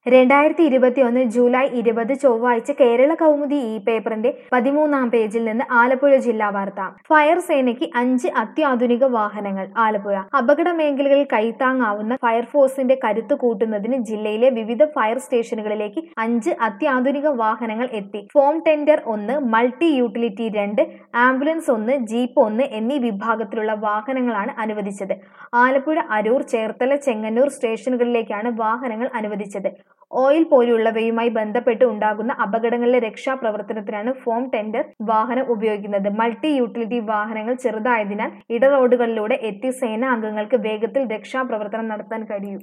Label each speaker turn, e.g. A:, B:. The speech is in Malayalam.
A: രണ്ടായിരത്തി ഇരുപത്തിയൊന്ന് ജൂലൈ ഇരുപത് ചൊവ്വാഴ്ച കേരള കൗമുദി ഈ പേപ്പറിന്റെ പതിമൂന്നാം പേജിൽ നിന്ന് ആലപ്പുഴ ജില്ലാ വാർത്ത ഫയർ സേനയ്ക്ക് അഞ്ച് അത്യാധുനിക വാഹനങ്ങൾ ആലപ്പുഴ അപകട മേഖലകളിൽ കൈത്താങ്ങാവുന്ന ഫയർഫോഴ്സിന്റെ കരുത്ത് കൂട്ടുന്നതിന് ജില്ലയിലെ വിവിധ ഫയർ സ്റ്റേഷനുകളിലേക്ക് അഞ്ച് അത്യാധുനിക വാഹനങ്ങൾ എത്തി ഫോം ടെൻഡർ ഒന്ന് മൾട്ടി യൂട്ടിലിറ്റി രണ്ട് ആംബുലൻസ് ഒന്ന് ജീപ്പ് ഒന്ന് എന്നീ വിഭാഗത്തിലുള്ള വാഹനങ്ങളാണ് അനുവദിച്ചത് ആലപ്പുഴ അരൂർ ചേർത്തല ചെങ്ങന്നൂർ സ്റ്റേഷനുകളിലേക്കാണ് വാഹനങ്ങൾ അനുവദിച്ചത് ഓയിൽ പോലുള്ളവയുമായി ബന്ധപ്പെട്ട് ഉണ്ടാകുന്ന അപകടങ്ങളിലെ രക്ഷാപ്രവർത്തനത്തിനാണ് ഫോം ടെൻഡർ വാഹനം ഉപയോഗിക്കുന്നത് മൾട്ടി യൂട്ടിലിറ്റി വാഹനങ്ങൾ ചെറുതായതിനാൽ ഇട റോഡുകളിലൂടെ എത്തി സേനാ അംഗങ്ങൾക്ക് വേഗത്തിൽ രക്ഷാപ്രവർത്തനം നടത്താൻ കഴിയും